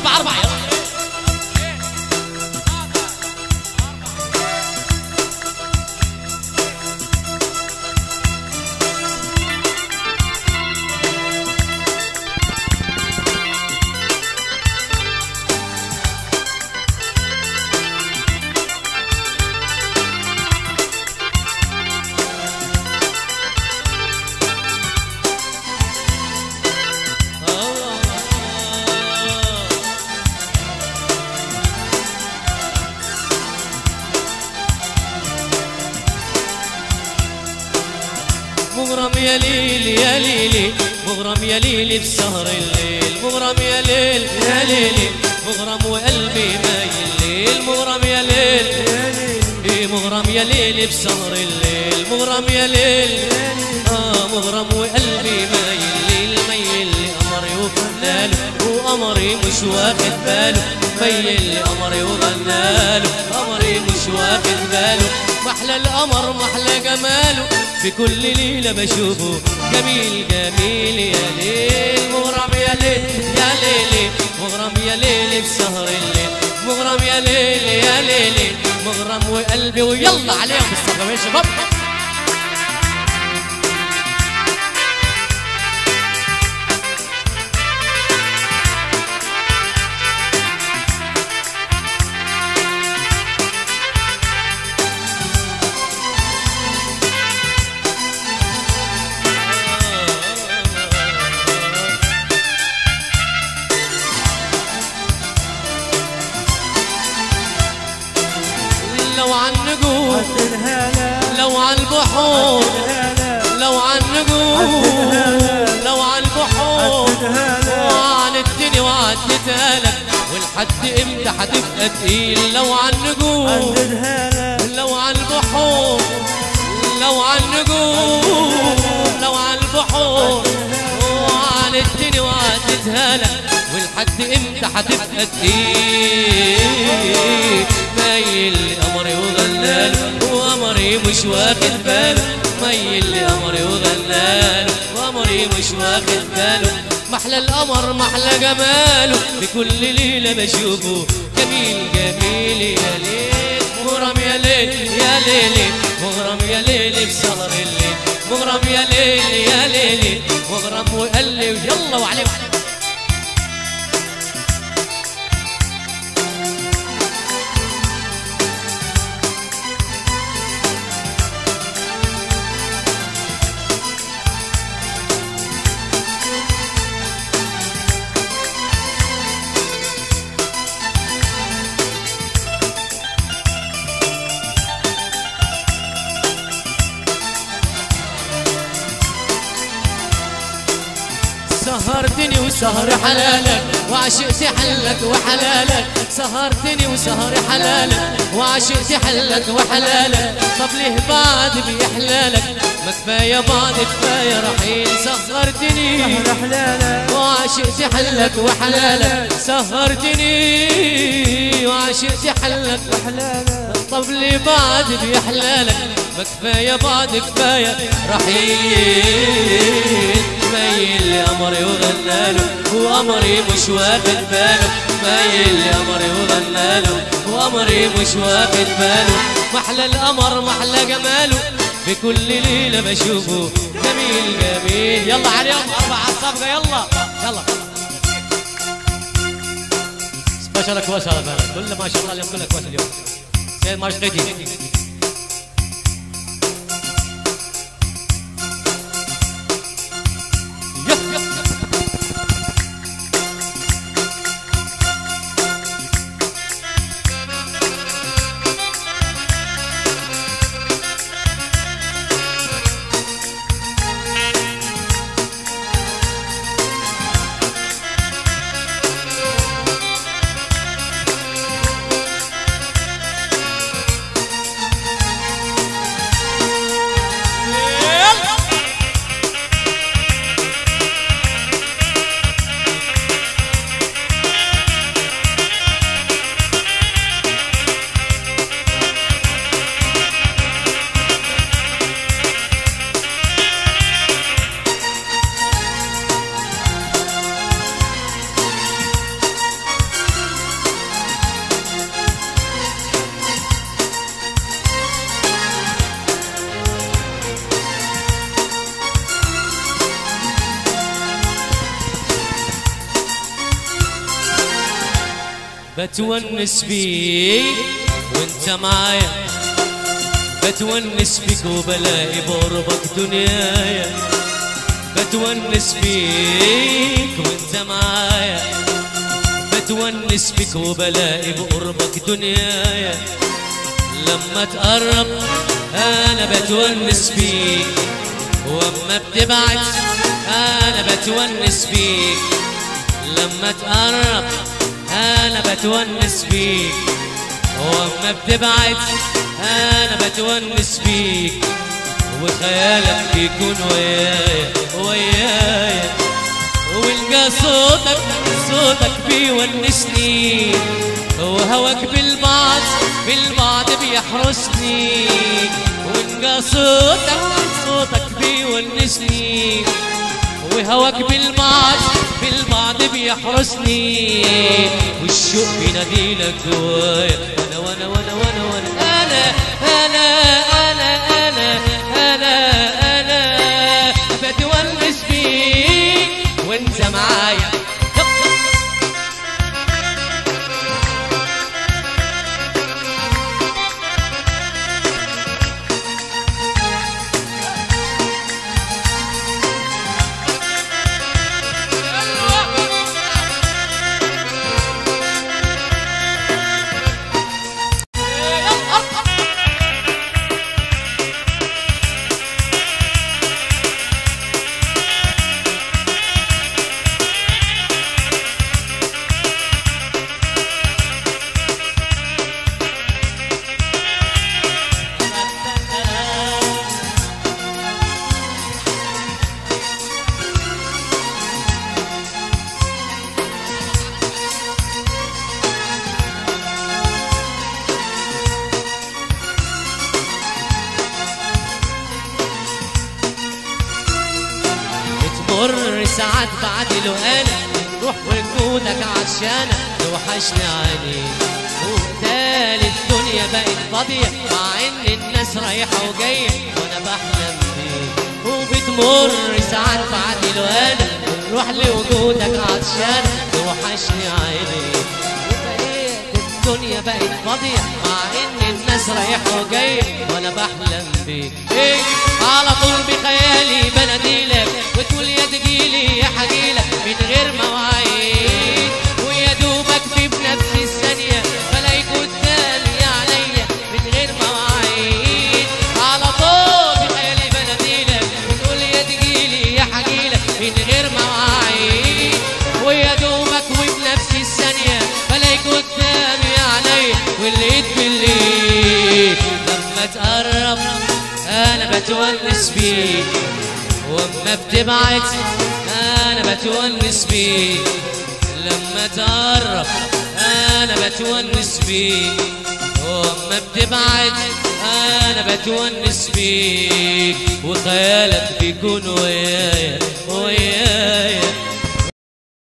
أربعة أربعة يلا مغرم يا ليل يا ليلي مغرم يا ليلي بسهر الليل مغرم يا ليل يا ليلي مغرم وقلبي مايل ليل مغرم يا ليل إيه مغرم يا ليل بسهر الليل مغرم يا ليل آه مغرم وقلبي مايل ليل ميل لقمري وغناله وقمري مش واخد باله ميل لقمري وغناله قمري مش واخد باله محلى القمر محلى جماله في كل ليلة بشوفه جميل جميل يا ليل مغرم يا ليل يا ليلي مغرم يا ليل بسهر الليل مغرم يا ليل يا ليلي مغرم وقلبي ويلا عليهم بالصغر يا شباب لو عن نجوم لو عن البحور لو عن نجوم لو عن البحور وعن الدنيا وعدتها لك والحد امتى هتبقى تقيل لو عن نجوم لو عن البحور لو عن نجوم لو عن البحور وعن الدنيا وعدتها لك والحد امتى هتبقى تقيل مايل لقمري وغلاله وقمري مش واخد باله مايل لقمري وغلاله وقمري مش واخد باله محلى القمر محلى جماله بكل ليلة بشوفه جميل جميل يا ليل مغرم يا ليل يا ليلي مغرم يا ليل بسهر الليل مغرم يا ليل يا ليلي مغرم وقلي ويلا وعليه وعليه سهرتني وسهر حلالك وعشقت حلك وحلالك سهرتني وسهر حلالك وعشقت حلك وحلالك طب ليه بعد بيحلالك ما كفاية بعد كفاية رحيل سهرتني وعشقت حلك وحلالك سهرتني وعشقت حلك وحلالك طب ليه بعد بيحلالك ما كفاية بعد كفاية رحيل مايل لقمري وغناله وقمري مش واخد باله مايل لقمري وغناله وقمري مش واخد باله محلى القمر محلى جماله في كل ليلة بشوفه جميل جميل يلا عليهم أربعة الصفقة يلا يلا سبيشالك وصل كل ما شاء الله اليوم كلك وصل اليوم سيد ما شقيتي بتونس بيك وانت معايا بتونس بيك وبلاقي بقربك دنيايا بتونس بيك وانت معايا بتونس بيك وبلاقي بقربك دنيايا لما تقرب انا بتونس بيك واما بتبعد انا بتونس بيك لما تقرب انا بتونس بيك واما بتبعد انا بتونس بيك وخيالك بيكون ويايا ويايا والقى صوتك صوتك بيونسني وهواك بالبعض بالبعض بيحرسني والقى صوتك صوتك بيونسني وهواك بالبعض بالبعض بيحرسني والشوق بيناديلك جوايا وانا وانا وانا وانا وانا انا انا انا انا انا انا بتونس بيك وانت معايا بتمر ساعات بعد انا روح وجودك عشانك توحشني عليك وبالتالي الدنيا بقت فاضية مع ان الناس رايحة وجاية وانا بحلم بيك وبتمر ساعات بعد انا روح لوجودك عشانك توحشني عليك وبقيت الدنيا بقت فاضية مع ان الناس رايحة وجاية وانا بحلم بيك إيه على طول بخيالي بناديلك وتقول يا تجيلي يا حجيلك من غير مواعيد ويا دوبك في بنفس الثانية بلاقيك قدامي عليا من غير مواعيد على طول بخيالي بناديلك وتقول يا تجيلي يا حجيلك من غير مواعيد ويا دوبك وبنفس الثانية بلاقيك قدامي عليا والليل بالليل لما تقرب انا بتونس بيك واما بتبعد انا بتونس بيك لما تقرب انا بتونس بيك واما بتبعد انا بتونس بيك وخيالك بيكون ويايا ويايا